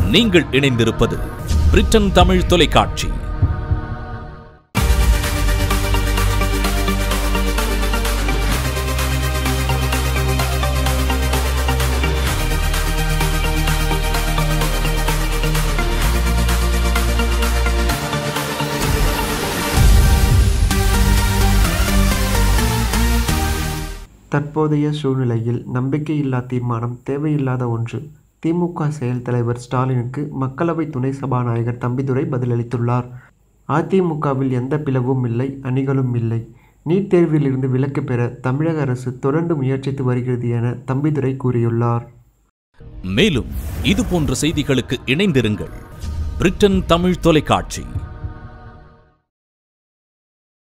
நீங்கள் இணைந்திருப்பது பிரிட்டன் தமிழ் தொலைக்காட்சி தற்போதைய சூழ்நிலையில் நம்பிக்கையில்லா தீர்மானம் தேவையில்லாத ஒன்று திமுக செயல் தலைவர் ஸ்டாலினுக்கு மக்களவை துணை சபாநாயகர் தம்பிதுரை பதிலளித்துள்ளார் அதிமுகவில் எந்த பிளவும் இல்லை அணிகளும் இல்லை நீட் தேர்விலிருந்து விலக்கு பெற தமிழக அரசு தொடர்ந்து முயற்சித்து வருகிறது என தம்பிதுரை கூறியுள்ளார் மேலும் இது போன்ற செய்திகளுக்கு இணைந்திருங்கள் பிரிட்டன் தமிழ் தொலைக்காட்சி